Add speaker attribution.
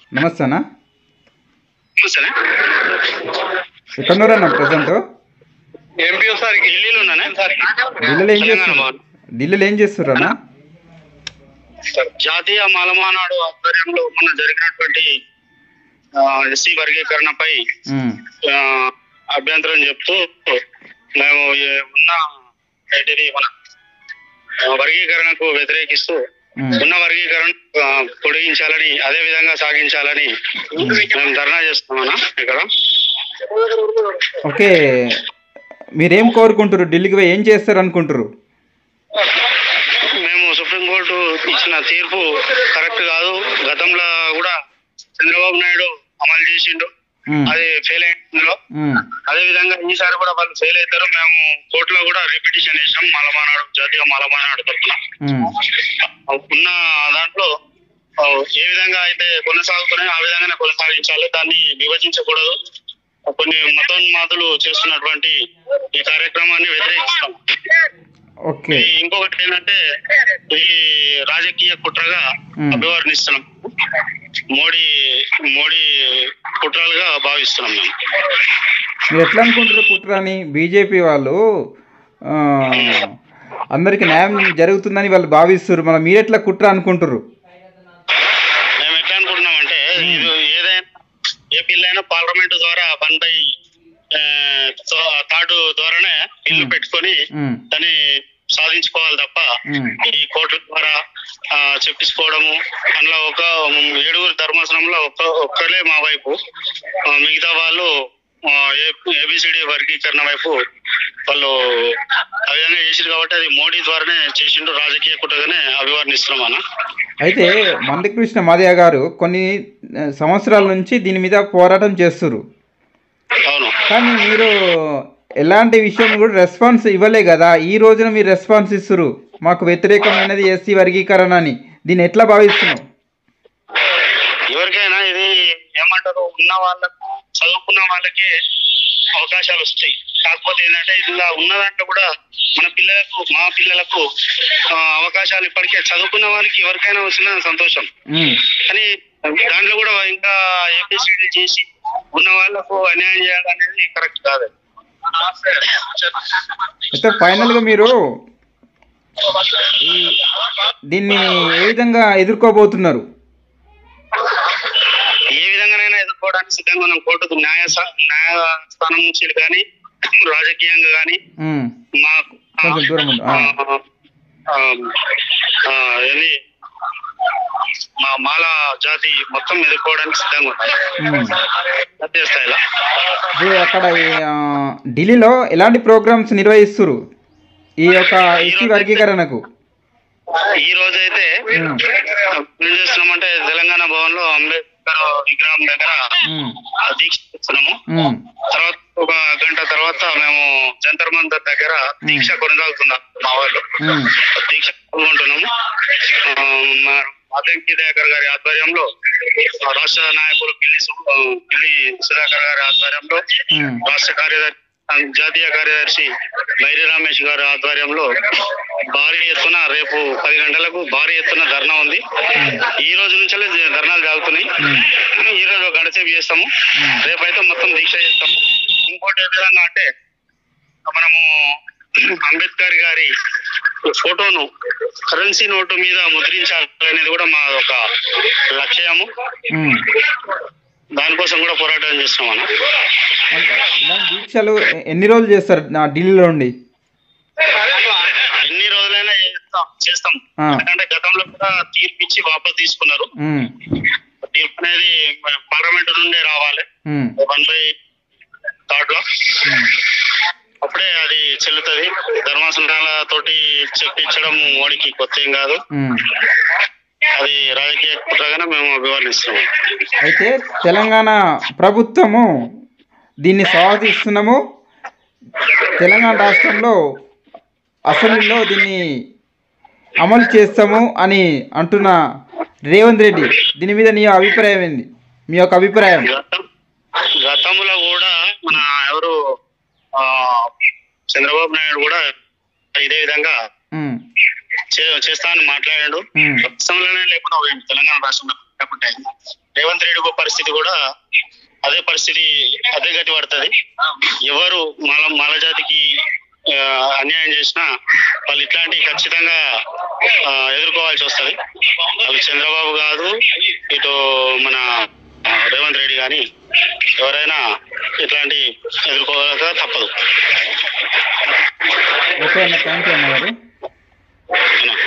Speaker 1: నమస్తే అన్న
Speaker 2: సరే
Speaker 1: ఎక్కడున్నారన్న ప్రజెంట్
Speaker 2: ఎంపీఓ సార్ ఢిల్లీలో ఉన్నానే
Speaker 1: ఢిల్లీలో ఏం
Speaker 2: తెలంగాణ
Speaker 1: చేస్తున్నారు
Speaker 2: భవన్.
Speaker 1: ఢిల్లీలో ఏం చేస్తుర్రన్నా
Speaker 2: జాతీయ మాలమానాడు ఆధ్వర్యంలో మొన్న జరిగినటువంటి ఎస్సీ వర్గీకరణపై
Speaker 1: ఉమ్,
Speaker 2: ఆ, అభ్యంతరం చెప్తూ మేము ఏ- ఉన్న ఏంటిది మన ఆ, వర్గీకరణకు వ్యతిరేకిస్తూ
Speaker 1: ఉమ్.
Speaker 2: ఉన్న వర్గీకరణ ఆ, పొడిగించాలని అదే విధంగా సాగించాలని మేము ధర్నా చేస్తున్నామన్నా ఇక్కడ
Speaker 1: ఓకే మీరేం కోరుకుంటారు ఢిల్లీకి పోయి ఏం చేస్తారు అనుకుంటారు
Speaker 2: మేము సుప్రీంకోర్టు ఇచ్చిన తీర్పు కరెక్ట్ కాదు గతంలో కూడా చంద్రబాబు నాయుడు అమలు చేసిండు
Speaker 1: ఉమ్,
Speaker 2: అది ఫెయిల్ అయిందో
Speaker 1: ఉమ్,
Speaker 2: అదే విధంగా ఈసారి కూడా వాళ్ళు ఫెయిల్ అవుతారు మేము కోర్టులో కూడా రిపిటిషన్ చేసాం మాలమానాడు జాతీయ మాలమానాడు తరఫున
Speaker 1: ఉమ్,
Speaker 2: ఉన్న దాంట్లో ఆ, ఏ విధంగా అయితే కొనసాగుతున్నాయో ఆ విధంగానే కొనసాగించాలి దాన్ని విభజించకూడదు కొన్ని మతోన్మాదులు చేస్తున్నటువంటి ఈ కార్యక్రమాన్ని వ్యతిరేకిస్తాం
Speaker 1: ఓకే
Speaker 2: ఈ ఇంకొకటి ఏంటంటే ఇది రాజకీయ కుట్రగా
Speaker 1: మ్మ్.
Speaker 2: అభివర్ణిస్తున్నాం మోడీ మోడీ కుట్రలుగా భావిస్తున్నాం మేము
Speaker 1: మీరు ఎట్లా అనుకుంటారు కుట్రని బీజేపీ వాళ్ళు ఆ, అందరికి న్యాయం జరుగుతుందని వాళ్ళు భావిస్తారు మళ్ళీ మీరు ఎట్లా కుట్ర అనుకుంటారు
Speaker 2: మేము ఎట్లా అనుకుంటున్నామంటే ఇది ఏదైనా ఏ బిల్ అయినా పార్లమెంట్ ద్వారా వన్ బై థర్డ్ ద్వారానే బిల్లు
Speaker 1: మ్మ్.
Speaker 2: పెట్టుకొని
Speaker 1: ఉమ్,
Speaker 2: దాన్ని సాధించుకోవాలి తప్ప
Speaker 1: ఉమ్,
Speaker 2: ఈ కోర్టుల ద్వారా ఆ, చెప్పించుకోవడము అందులో ఒక ఏడుగురు ధర్మాసనంలో ఒక్క ఒక్కరే మా వైపు ఆ, మిగతా వాళ్ళు ఏబిసిడి వర్గీకరణ వైపు వాళ్ళు ఆ విధంగా చేసిండు కాబట్టి అది మోడీ ద్వారానే చేసిండు రాజకీయ కుట్రగానే అభివర్ణిస్తున్నాం అన్న
Speaker 1: అయితే మందకృష్ణ మాదయ్య గారు కొన్ని ఆ, సంవత్సరాల నుంచి దీని మీద పోరాటం చేస్తున్నారు
Speaker 2: అవును
Speaker 1: కానీ మీరు ఎలాంటి విషయం కూడా రెస్పాన్స్ ఇవ్వలే కదా ఈ రోజున మీరు రెస్పాన్స్ ఇస్తున్నారు మాకు వ్యతిరేకమైనది ఎస్సీ వర్గీకరణ అని దీన్ని ఎట్లా భావిస్తున్నావు
Speaker 2: ఎవరికైనా ఇది ఏమంటారు ఉన్న వాళ్ళకు చదువుకున్న వాళ్ళకి అవకాశాలు వస్తాయి కాకపోతే ఏంటంటే ఇలా ఉన్న దాంట్లో కూడా మన పిల్లలకు మా పిల్లలకు ఆ, అవకాశాలు ఇప్పటికే చదువుకున్న వారికి ఎవరికైనా వచ్చిన సంతోషం
Speaker 1: ఉమ్,
Speaker 2: కానీ దాంట్లో కూడా ఇంకా ఏపీసీడీ చేసి ఉన్న వాళ్ళకు అన్యాయం చేయాలనేది కరెక్ట్ కాదు
Speaker 1: అయితే ఫైనల్గా మీరు ఈ దీన్ని ఏ విధంగా ఎదుర్కోబోతున్నారు
Speaker 2: ఏ విధంగానైనా ఎదుర్కోవడానికి సిద్ధంగా ఉన్నాం కోర్టుకు న్యాయ స- న్యాయస్థానం నుంచి కానీ రాజకీయంగా కానీ
Speaker 1: ఉమ్,
Speaker 2: మాకు
Speaker 1: కొంచెం దూరం ఉండు. ఆ.
Speaker 2: ఆ, ఆ, ఏది మా మాల జాతి మొత్తం ఎదుర్కోవడానికి సిద్ధంగా ఉన్నాం
Speaker 1: ఉమ్.
Speaker 2: జాతీయ స్థాయిలో
Speaker 1: ఇప్పుడు అక్కడ ఈ, ఆ, ఢిల్లీలో ఎలాంటి ప్రోగ్రామ్స్ నిర్వహిస్తున్నారు ఈ యొక్క ఎస్సీ వర్గీకరణకు
Speaker 2: ఈ రోజు అయితే
Speaker 1: ఉమ్.
Speaker 2: ఏం చేస్తున్నామంటే తెలంగాణ భవన్ లో అంబేద్కర్ విగ్రహం దగ్గర
Speaker 1: ఉమ్,
Speaker 2: ఆ దీక్ష చేస్తున్నాము
Speaker 1: ఉమ్,
Speaker 2: తర్వాత ఒక గంట తర్వాత మేము జంతర్ మంతర్ దగ్గర దీక్ష కొనసాగుతున్నాం మా వాళ్ళు
Speaker 1: ఉమ్,
Speaker 2: దీక్ష పాల్గొంటున్నాము ఆ, మా అద్దంకి దయాకర్ గారి ఆధ్వర్యంలో ఆ, రాష్ట్ర నాయకులు పిల్లి సు- ఆ, పిల్లి సుధాకర్ గారి ఆధ్వర్యంలో
Speaker 1: ఉమ్,
Speaker 2: రాష్ట్ర కార్యదర్శి ఆ, జాతీయ కార్యదర్శి బైరి రమేష్ గారి ఆధ్వర్యంలో భారీ ఎత్తున రేపు పది గంటలకు భారీ ఎత్తున ధర్నా ఉంది ఈ రోజు నుంచే ధర్నాలు జరుగుతున్నాయి ఈ రోజు ఒక గంట సేపు చేస్తాము రేపైతే మొత్తం దీక్ష చేస్తాము ఇంకోటి ఏ విధంగా అంటే మనము అంబేద్కర్ గారి ఫోటోను కరెన్సీ నోటు మీద ముద్రించాలనేది కూడా మా ఒక లక్ష్యము
Speaker 1: ఉమ్.
Speaker 2: దానికోసం కూడా పోరాటం చేస్తున్నాం అన్న
Speaker 1: ఇలాంటి దీక్షలు ఎన్ని రోజులు చేస్తారు నా ఢిల్లీలో ఉండి
Speaker 2: ఎన్ని రోజులైనా చేస్తాం చేస్తాం
Speaker 1: ఆ.
Speaker 2: ఎందుకంటే గతంలో కూడా తీర్పు ఇచ్చి వాపస్ తీసుకున్నారు
Speaker 1: ఉమ్,
Speaker 2: తీర్పు అనేది పార్లమెంట్ నుండే రావాలి
Speaker 1: ఉమ్,
Speaker 2: వన్ బై థర్డ్ లో
Speaker 1: ఉమ్.
Speaker 2: అప్పుడే అది చెల్లుతుంది ధర్మాసనాల తోటి చెప్పించడం మోడీకి కొత్త ఏం కాదు
Speaker 1: ఉమ్.
Speaker 2: అది రాజకీయ కుట్రగానే మేము అభివర్ణిస్తున్నాము
Speaker 1: అయితే తెలంగాణ ప్రభుత్వము దీన్ని స్వాగతిస్తున్నాము తెలంగాణ రాష్ట్రంలో అసెంబ్లీలో దీన్ని అమలు చేస్తాము అని అంటున్న రేవంత్ రెడ్డి దీని మీద నీ అభిప్రాయం ఏంది మీ యొక్క అభిప్రాయం
Speaker 2: గతం గతంలో కూడా మన ఎవరు ఆ, చంద్రబాబు నాయుడు కూడా ఇదే విధంగా
Speaker 1: ఉమ్,
Speaker 2: చే- చేస్తా అని మాట్లాడాడు
Speaker 1: ఉమ్,
Speaker 2: రాష్ట్రంలోనే లేకుండా పోయింది తెలంగాణ రాష్ట్రంలో లేకుంటే రేవంత్ రెడ్డి పరిస్థితి కూడా అదే పరిస్థితి అదే గతి పడుతుంది ఎవరు మల మల జాతికి ఆ, అన్యాయం చేసినా వాళ్ళు ఇట్లాంటి ఖచ్చితంగా ఆ, ఎదుర్కోవాల్సి వస్తుంది వాళ్ళు చంద్రబాబు కాదు ఇటు మన ఆ, రేవంత్ రెడ్డి కానీ ఎవరైనా ఇట్లాంటి ఎదుర్కోవాలక తప్పదు
Speaker 1: ఓకే అన్న థ్యాంక్ యూ అన్న గారు
Speaker 2: అవునా?